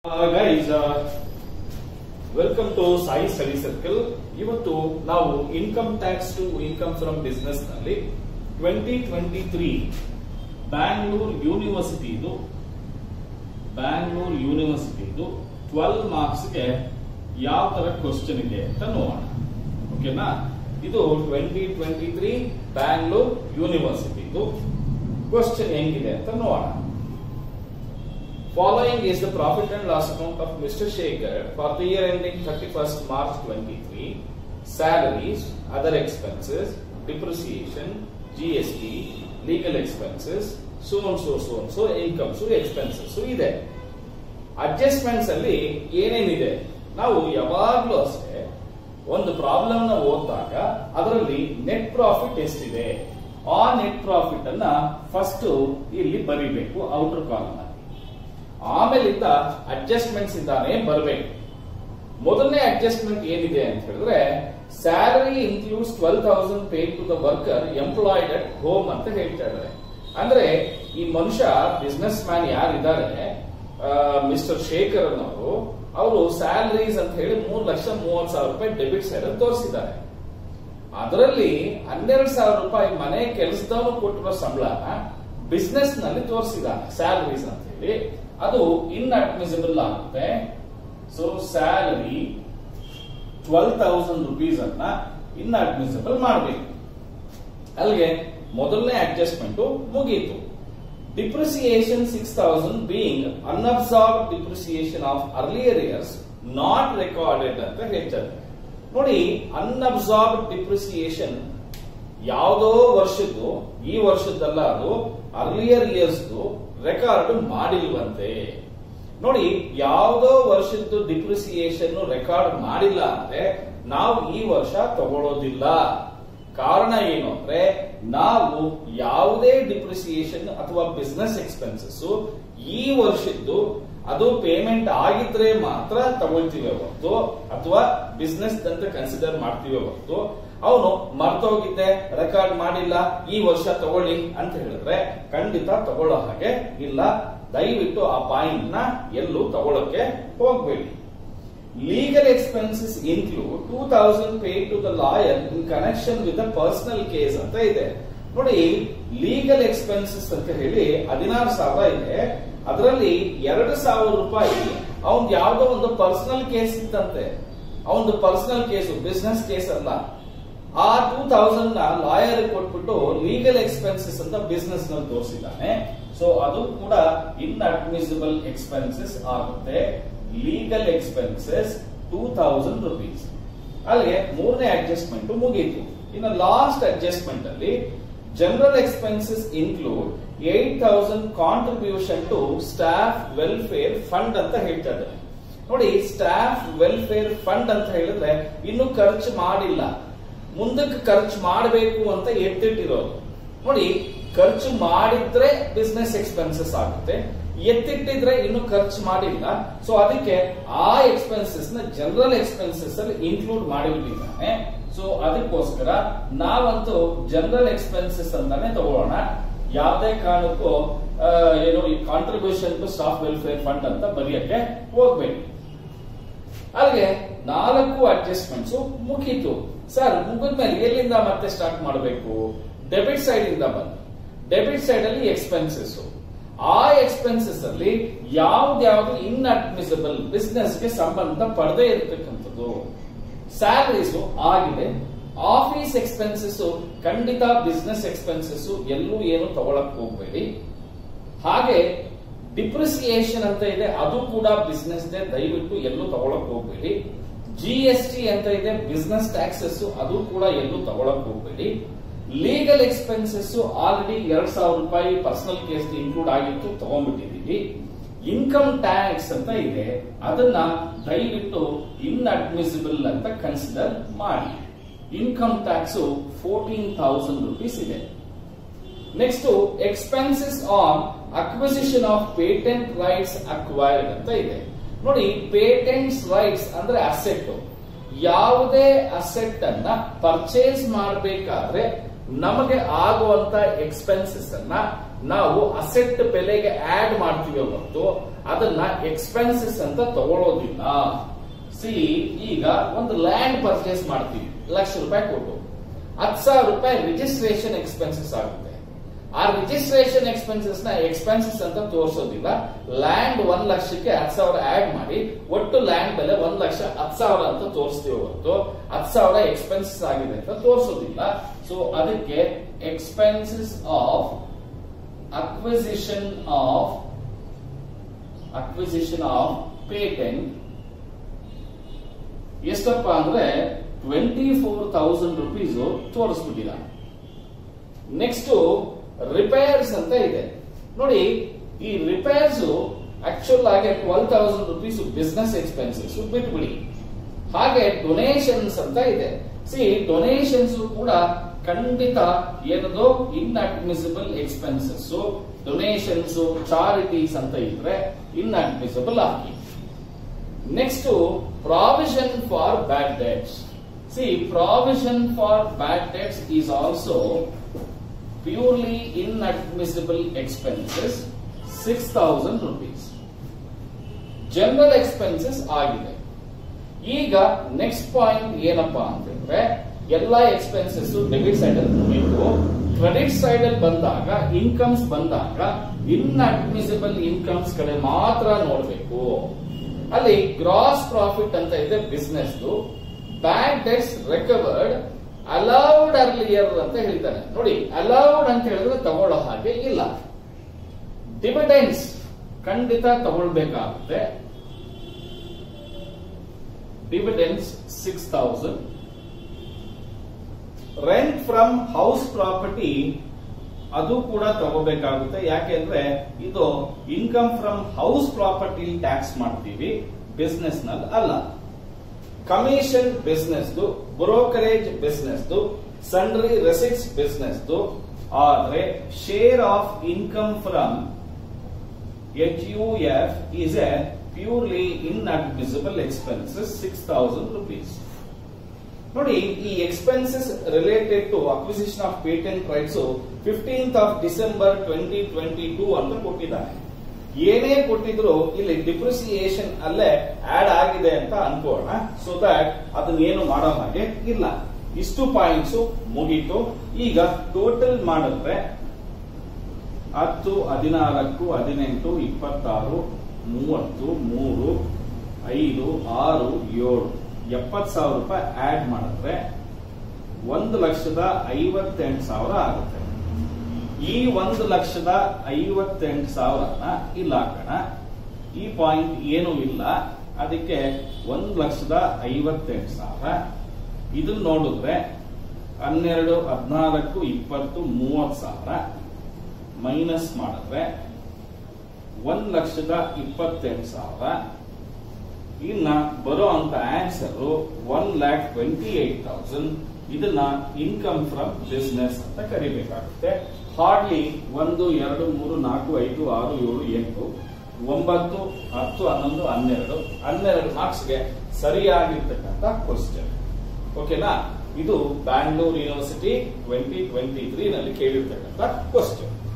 Guys welcome to Sai study circle ಇವತ್ತು ನಾವು income tax to income from business ನಲ್ಲಿ twenty twenty three Bangalore ಯೂನಿವರ್ಸಿಟಿದು ಬ್ಯಾಂಗ್ಳೂರ್ ಯೂನಿವರ್ಸಿಟಿದು ಟ್ವೆಲ್ ಮಾರ್ಕ್ಸ್ಗೆ ಯಾವ ತರ ಕ್ವಶನ್ ಇದೆ ಅಂತ ನೋಡೋಣ ಓಕೆನಾ ಇದು ಟ್ವೆಂಟಿ ಟ್ವೆಂಟಿ ತ್ರೀ ಬ್ಯಾಂಗ್ಳೂರ್ ಯೂನಿವರ್ಸಿಟಿದು ಕ್ವಶನ್ ಹೆಂಗಿದೆ ಅಂತ ನೋಡೋಣ Following is the profit and loss account of Mr. Shekhar for the year ending 31st March 23. Salaries, other expenses, depreciation, GST, legal expenses, so on so so on so income so expenses so ಇದೆ adjustments ಅಲ್ಲಿ ಏನೇನಿದೆ ನಾವು ಯಾವಾಗ್ಲೂ ಅಷ್ಟೇ ಒಂದು problem ನ ಓದಿದಾಗ ಅದರಲ್ಲಿ ನೆಟ್ ಪ್ರಾಫಿಟ್ ಎಷ್ಟಿದೆ ಆ ನೆಟ್ ಪ್ರಾಫಿಟ್ ಅನ್ನ ಫಸ್ಟ್ ಇಲ್ಲಿ ಬರಿಬೇಕು ಔಟರ್ ಕಾಲಮ್ ಆಮೇಲಿಂದ ಅಡ್ಜಸ್ಟ್ಮೆಂಟ್ಸ್ ಇಂದಾನೆ ಬರಬೇಕು ಮೊದಲನೇ ಅಡ್ಜಸ್ಟ್ಮೆಂಟ್ ಏನಿದೆ ಅಂತ ಹೇಳಿದ್ರೆ salary includes twelve thousand paid to the worker employed at home ಅಂತ ಹೇಳ್ತಾ ಇದ್ದಾರೆ ಅಂದ್ರೆ ಈ ಮನುಷ್ಯ ಬಿಸ್ನೆಸ್ ಮ್ಯಾನ್ ಯಾರಿದ್ದಾರೆ ಮಿಸ್ಟರ್ ಶೇಖರ್ ಅನ್ನೋರು ಅವರು ಸ್ಯಾಲರೀಸ್ ಅಂತ ಹೇಳಿ ಮೂರ್ ಲಕ್ಷ ಮೂವತ್ ಸಾವಿರ ರೂಪಾಯಿ ಡೆಬಿಟ್ ಸೈಡ್ ಅಲ್ಲಿ ತೋರಿಸಿದ್ದಾರೆ ಅದರಲ್ಲಿ ಹನ್ನೆರಡು ಸಾವಿರ ರೂಪಾಯಿ ಮನೆ ಕೆಲಸದವನು ಕೊಟ್ಟಿರೋ ಸಂಬಳನ ಬಿಸ್ನೆಸ್ ನಲ್ಲಿ ತೋರಿಸಿದ್ದಾನೆ ಸ್ಯಾಲರೀಸ್ ಅಂತ ಹೇಳಿ ಅದು ಇನ್ಅಡ್ಮಿಸಿಬಲ್ ಆಗುತ್ತೆ so salary twelve thousand rupees ಅನ್ನ ಇನ್ಅಡ್ಮಿಸಿಬಲ್ ಮಾಡಬೇಕು ಅಲ್ಲಿಗೆ ಮೊದಲನೇ ಅಡ್ಜಸ್ಟ್ಮೆಂಟ್ ಮುಗೀತು depreciation six thousand being unabsorb depreciation of earlier years not recorded ಅಂತ ಹೇಳ್ತಾರೆ ನೋಡಿ ಅನ್ಅಬ್ಸಾರ್ಬ್ ಡಿಪ್ರಿಸಿಯೇಷನ್ ಯಾವುದೋ ವರ್ಷದ್ದು ಈ ವರ್ಷದ್ದಲ್ಲ ಅದು ಅರ್ಲಿಯರ್ ಇಯರ್ಸ್ ರೆಕಾರ್ಡ್ ಮಾಡಿಲ್ವಂತೆ ನೋಡಿ ಯಾವುದೋ ವರ್ಷದ್ದು ಡಿಪ್ರಿಸಿಯೇಷನ್ ರೆಕಾರ್ಡ್ ಮಾಡಿಲ್ಲ ಅಂದ್ರೆ ನಾವು ಈ ವರ್ಷ ತಗೊಳ್ಳೋದಿಲ್ಲ ಕಾರಣ ಏನು ಅಂದ್ರೆ ನಾವು ಯಾವುದೇ ಡಿಪ್ರಿಸಿಯೇಷನ್ ಅಥವಾ ಬಿಸ್ನೆಸ್ ಎಕ್ಸ್ಪೆನ್ಸಸ್ ಈ ವರ್ಷದ್ದು ಅದು ಪೇಮೆಂಟ್ ಆಗಿದ್ರೆ ಮಾತ್ರ ತಗೊಳ್ತೀವಿ ಹೊರತು ಅಥವಾ ಬಿಸ್ನೆಸ್ ಅಂತ ಕನ್ಸಿಡರ್ ಮಾಡ್ತೀವಿ ಹೊರತು ಅವನು ಮರ್ತೋಗಿದ್ದೆ ರೆಕಾರ್ಡ್ ಮಾಡಿಲ್ಲ ಈ ವರ್ಷ ತಗೊಳ್ಳಿ ಅಂತ ಹೇಳಿದ್ರೆ ಖಂಡಿತ ತಗೊಳ್ಳೋ ಹಾಗೆ ಇಲ್ಲ ದಯವಿಟ್ಟು ಆ ಪಾಯಿಂಟ್ ನ ಎಲ್ಲೂ ತಗೊಳಕ್ಕೆ ಹೋಗ್ಬೇಡಿ legal expenses include two thousand pay to the lawyer in connection with the personal case ಅಂತ ಇದೆ ನೋಡಿ ಲೀಗಲ್ ಎಕ್ಸ್ಪೆನ್ಸಸ್ ಅಂತ ಹೇಳಿ ಹದಿನಾರು ಸಾವಿರ ಇದೆ ಅದರಲ್ಲಿ ಎರಡು ಸಾವಿರ ರೂಪಾಯಿ ಅವನ್ ಯಾವ್ದೋ ಒಂದು ಪರ್ಸನಲ್ ಕೇಸ್ ಇತ್ತಂತೆ ಅವನದು ಪರ್ಸನಲ್ ಕೇಸು ಬಿಸ್ನೆಸ್ ಕೇಸ್ ಅಲ್ಲ ಆ ಟೂ ತೌಸಂಡ್ ನ ಲಾಯರ್ ಕೊಟ್ಬಿಟ್ಟು ಲೀಗಲ್ ಎಕ್ಸ್ಪೆನ್ಸಸ್ ಅಂತ ಬಿಸ್ನೆಸ್ ನಲ್ಲಿ ತೋರಿಸಿದ್ದಾನೆ ಸೊ ಅದು ಕೂಡ ಇನ್ಅಡ್ಮಿಸಿಬಲ್ ಎಕ್ಸ್ಪೆನ್ಸಸ್ ಆಗುತ್ತೆ legal expenses two thousand rupees ಅಲ್ಲಿಗೆ ಮೂರನೇ ಅಡ್ಜಸ್ಟ್ಮೆಂಟ್ ಮುಗೀತು ಇನ್ನು ಲಾಸ್ಟ್ ಅಡ್ಜಸ್ಟ್ಮೆಂಟ್ ಅಲ್ಲಿ general expenses include eight thousand contribution to staff welfare fund ಅಂತ ಹೇಳ್ತಾ ಇದ್ದಾರೆ ನೋಡಿ ಸ್ಟಾಫ್ ವೆಲ್ಫೇರ್ ಫಂಡ್ ಅಂತ ಹೇಳಿದ್ರೆ ಇನ್ನು ಖರ್ಚು ಮಾಡಿಲ್ಲ ಮುಂದಕ್ಕೆ ಖರ್ಚು ಮಾಡಬೇಕು ಅಂತ ಎತ್ತಿಟ್ಟಿರೋದು ನೋಡಿ ಖರ್ಚು ಮಾಡಿದ್ರೆ ಬಿಸ್ನೆಸ್ ಎಕ್ಸ್ಪೆನ್ಸಸ್ ಆಗುತ್ತೆ ಎತ್ತಿಟ್ಟಿದ್ರೆ ಇನ್ನು ಖರ್ಚು ಮಾಡಿಲ್ಲ ಸೊ ಅದಕ್ಕೆ ಆ ಎಕ್ಸ್ಪೆನ್ಸಸ್ ನ ಜನರಲ್ ಎಕ್ಸ್ಪೆನ್ಸಸ್ ಅಲ್ಲಿ ಇನ್ಕ್ಲೂಡ್ ಮಾಡಿಬಿಟ್ಟಿದ್ದಾನೆ ಸೊ ಅದಕ್ಕೋಸ್ಕರ ನಾವಂತೂ ಜನರಲ್ ಎಕ್ಸ್ಪೆನ್ಸಸ್ ಅಂತಾನೆ ತಗೊಳ್ಳೋಣ ಯಾವುದೇ ಕಾರಣಕ್ಕೂ ಏನು ಈ contribution to staff welfare fund ಅಂತ ಬರೆಯಕ್ಕೆ ಹೋಗ್ಬೇಕು ಅಲ್ಲಿಗೆ ನಾಲ್ಕು ಅಡ್ಜಸ್ಟ್ಮೆಂಟ್ಸ್ ಮುಗೀತು ಸರ್ ಮುಗಿದ್ಮೇಲೆ ಎಲ್ಲಿಂದ ಮತ್ತೆ ಸ್ಟಾರ್ಟ್ ಮಾಡಬೇಕು ಡೆಬಿಟ್ ಸೈಡ್ ಇಂದ ಬಂದು ಡೆಬಿಟ್ ಸೈಡ್ ಅಲ್ಲಿ ಎಕ್ಸ್ಪೆನ್ಸಸ್ ಆ ಎಕ್ಸ್ಪೆನ್ಸಸ್ ಅಲ್ಲಿ ಯಾವ್ದ್ಯಾವ್ದು ಇನ್ಅಡ್ಮಿಸಿಬಲ್ ಬಿಸ್ನೆಸ್ ಗೆ ಸಂಬಂಧ ಪಡದೇ ಇರತಕ್ಕಂಥದ್ದು ಸ್ಯಾಲರೀಸ್ ಆಗಿದೆ ಆಫೀಸ್ ಎಕ್ಸ್ಪೆನ್ಸಸ್ ಖಂಡಿತ ಬಿಸ್ನೆಸ್ ಎಕ್ಸ್ಪೆನ್ಸಸ್ ಎಲ್ಲೂ ಏನು ತಗೊಳಕ್ ಹೋಗ್ಬೇಡಿ ಹಾಗೆ ಡಿಪ್ರಿಸಿಯೇಷನ್ ಅಂತ ಇದೆ ಅದು ಕೂಡ ಬಿಸ್ನೆಸ್ ದಯವಿಟ್ಟು ಎಲ್ಲೂ ತಗೊಳಕ್ ಹೋಗ್ಬೇಡಿ ಜಿ ಎಸ್ ಟಿ ಅಂತ ಇದೆ ಬಿಸ್ನೆಸ್ ಟ್ಯಾಕ್ಸಸ್ ಅದು ಕೂಡ ಎಲ್ಲೂ ತಗೊಳಕ್ ಹೋಗ್ಬೇಡಿ ಲೀಗಲ್ ಎಕ್ಸ್ಪೆನ್ಸಸ್ ಆಲ್ರೆಡಿ ಎರಡ್ ಸಾವಿರ ರೂಪಾಯಿ ಪರ್ಸನಲ್ ಕೇಸ್ ಇನ್ಕ್ಲೂಡ್ ಆಗಿತ್ತು ತಗೊಂಡ್ಬಿಟ್ಟಿದೀವಿ ಇನ್ಕಮ್ ಟ್ಯಾಕ್ಸ್ ಅಂತ ಇದೆ ಅದನ್ನ ದಯವಿಟ್ಟು ಇನ್ಅಡ್ಮಿಸಿಬಲ್ ಅಂತ ಕನ್ಸಿಡರ್ ಮಾಡಿ income tax fourteen thousand rupees ಇದೆ next expenses on acquisition of patent rights acquired ಅಂತ ಇದೆ ನೋಡಿ ಪೇಟೆಂಟ್ಸ್ ರೈಟ್ಸ್ ಅಂದ್ರೆ ಅಸೆಟ್ ಯಾವುದೇ ಅಸೆಟ್ ಅನ್ನ ಪರ್ಚೇಸ್ ಮಾಡಬೇಕಾದ್ರೆ ನಮಗೆ ಆಗುವಂತ ಎಕ್ಸ್ಪೆನ್ಸಸ್ ಅನ್ನ ನಾವು ಅಸೆಟ್ ಬೆಲೆಗೆ ಆಡ್ ಮಾಡ್ತೀವಿ ಹೊರತು ಅದನ್ನ ಎಕ್ಸ್ಪೆನ್ಸಸ್ ಅಂತ ತಗೊಳ್ಳೋದಿಲ್ಲ ಸಿ ಈಗ ಒಂದು ಲ್ಯಾಂಡ್ ಪರ್ಚೇಸ್ ಮಾಡ್ತೀವಿ ಲಕ್ಷ ರೂಪಾಯಿ ಕೊಟ್ಟು ಹತ್ತು ಸಾವಿರ ರೂಪಾಯಿ ರಿಜಿಸ್ಟ್ರೇಷನ್ ಎಕ್ಸ್ಪೆನ್ಸಸ್ ಆಗುತ್ತೆ ಆ ರಿಜಿಸ್ಟ್ರೇಷನ್ ಎಕ್ಸ್ಪೆನ್ಸಸ್ ನ ಎಕ್ಸ್ಪೆನ್ಸಸ್ ಅಂತ ತೋರಿಸೋದಿಲ್ಲ ಲ್ಯಾಂಡ್ ಒಂದ್ ಲಕ್ಷಕ್ಕೆ ಹತ್ತು ಸಾವಿರ ಆಡ್ ಮಾಡಿ ಒಟ್ಟು ಲ್ಯಾಂಡ್ ಬೆಲೆ ಒಂದ್ ಲಕ್ಷ ಹತ್ತು ಸಾವಿರ ಅಂತ ತೋರಿಸ್ತೀವಿ ಹೊರತು ಹತ್ತು ಸಾವಿರ ಎಕ್ಸ್ಪೆನ್ಸಸ್ ಆಗಿದೆ ಅಂತ ತೋರಿಸೋದಿಲ್ಲ ಸೊ ಅದಕ್ಕೆ expenses of acquisition of acquisition of patent ಎಷ್ಟಪ್ಪ ಅಂದ್ರೆ ಟ್ವೆಂಟಿ ಫೋರ್ ತೌಸಂಡ್ ರುಪೀಸ್ ತೋರಿಸ್ಬಿಟ್ಟಿದ್ದಾರೆ ನೆಕ್ಸ್ಟ್ ರಿಪೇರ್ಸ್ ಅಂತ ಇದೆ ನೋಡಿ ಈ ರಿಪೇರ್ಸ್ ಆಕ್ಚುಲ್ ಆಗಿ twelve thousand rupees business expenses ಬಿಟ್ಬಿಡಿ ಹಾಗೆ ಡೊನೇಷನ್ಸ್ ಅಂತ ಇದೆ ಸಿ ಡೊನೇಷನ್ಸ್ ಕೂಡ ಖಂಡಿತ ಏನದು ಇನ್ಅಡ್ಮಿಸಿಬಲ್ ಎಕ್ಸ್ಪೆನ್ಸಸ್ ಡೊನೇಷನ್ಸ್ ಚಾರಿಟೀಸ್ ಅಂತ ಇದ್ರೆ ಇನ್ಅಡ್ಮಿಸಿಬಲ್ ಹಾಕಿ next provision for bad debts see provision for bad debts is also purely inadmissible expenses six thousand rupees general expenses ಆಗಿದೆ ಈಗ ನೆಕ್ಸ್ಟ್ ಪಾಯಿಂಟ್ ಏನಪ್ಪಾ ಅಂತಂದ್ರೆ ಎಲ್ಲಾ ಎಕ್ಸ್ಪೆನ್ಸಸ್ ಡೆಬಿಟ್ ಸೈಡ್ ಅಲ್ಲಿ ಮುಗಿತು ಕ್ರೆಡಿಟ್ ಸೈಡ್ ಅಲ್ಲಿ ಬಂದಾಗ ಇನ್ಕಮ್ಸ್ ಬಂದಾಗ ಇನ್ಅಡ್ಮಿಸಿಬಲ್ ಇನ್ಕಮ್ಸ್ ಕಡೆ ಮಾತ್ರ ನೋಡಬೇಕು ಅಲ್ಲಿ ಗ್ರಾಸ್ ಪ್ರಾಫಿಟ್ ಅಂತ ಇದೆ business bank debts recovered allowed earlier ಅಂತ ಹೇಳ್ತಾನೆ ನೋಡಿ ಅಲೌಡ್ ಅಂತ ಹೇಳಿದ್ರೆ ತಗೊಳ್ಳೋ ಹಾಗೆ ಇಲ್ಲ ಡಿವಿಡೆನ್ಸ್ ಖಂಡಿತ ತಗೊಳ್ಬೇಕಾಗುತ್ತೆ dividends six thousand rent from house property ಅದು ಕೂಡ ತಗೋಬೇಕಾಗುತ್ತೆ ಯಾಕೆಂದ್ರೆ ಇದು income from house property tax ಮಾಡ್ತೀವಿ ಬಿಸ್ನೆಸ್ ನಲ್ಲಿ ಅಲ್ಲ commission business brokerage business sundry receipts business ಆದ್ರೆ share of income from H U F is a purely inadmissible expenses six thousand rupees ನೋಡಿ ಈ expenses related to acquisition of patent rights fifteenth of December twenty twenty two ಅಂತ ಕೊಟ್ಟಿದ್ದಾನೆ ಏನೇ ಕೊಟ್ಟಿದ್ರು ಇಲ್ಲಿ depreciation ಅಲ್ಲೇ add ಆಗಿದೆ ಅಂತ ಅನ್ಕೋಣ ಸೊ ದಟ್ ಅದನ್ನೇನು ಮಾಡೋ ಹಾಗೆ ಇಲ್ಲ ಇಷ್ಟು ಪಾಯಿಂಟ್ಸ್ ಮುಗೀತು ಈಗ ಟೋಟಲ್ ಮಾಡಿದ್ರೆ ಹತ್ತು ಹದಿನಾಲ್ಕು ಹದಿನೆಂಟು ಇಪ್ಪತ್ತಾರು ಮೂವತ್ತು ಮೂರು ಐದು ಆರು ಏಳು ಎಪ್ಪತ್ತು ಸಾವಿರ ರೂಪಾಯಿ ಆಡ್ ಮಾಡಿದ್ರೆ ಒಂದು ಲಕ್ಷದ ಐವತ್ತೆಂಟು ಸಾವಿರ ಆಗುತ್ತೆ ಈ ಒಂದು ಲಕ್ಷದ ಐವತ್ತೆಂಟು ಸಾವಿರನ ಇಲ್ಲ ಹಾಕೋಣ ಈ ಪಾಯಿಂಟ್ ಏನು ಇಲ್ಲ ಅದಕ್ಕೆ ಒಂದು ಲಕ್ಷದ ಐವತ್ತೆಂಟು ಸಾವಿರ ಇದನ್ನ ನೋಡಿದ್ರೆ ಹನ್ನೆರಡು ಹದಿನಾಲ್ಕು ಇಪ್ಪತ್ತು ಮೂವತ್ತು ಸಾವಿರ ಮೈನಸ್ ಮಾಡಿದ್ರೆ ಒಂದ್ ಲಕ್ಷದ ಇಪ್ಪತ್ತೆಂಟು ಸಾವಿರ ಇನ್ನ ಬರೋ ಅಂತ answer one lakh twenty eight thousand ಇದನ್ನ ಇನ್ಕಮ್ ಫ್ರಮ್ ಬಿಸ್ನೆಸ್ ಅಂತ ಕರಿಬೇಕಾಗುತ್ತೆ ಹಾರ್ಡ್ಲಿ ಒಂದು ಎರಡು ಮೂರು ನಾಲ್ಕು ಐದು ಆರು ಏಳು ಎಂಟು ಒಂಬತ್ತು ಹತ್ತು ಹನ್ನೊಂದು ಹನ್ನೆರಡು ಹನ್ನೆರಡು ಮಾರ್ಕ್ಸ್ಗೆ ಸರಿಯಾಗಿರ್ತಕ್ಕಂಥ ಕ್ವಶನ್ ಓಕೆನಾ ಇದು Bangalore university twenty twenty three ನಲ್ಲಿ ಕೇಳಿರ್ತಕ್ಕಂಥ ಕ್ವಶನ್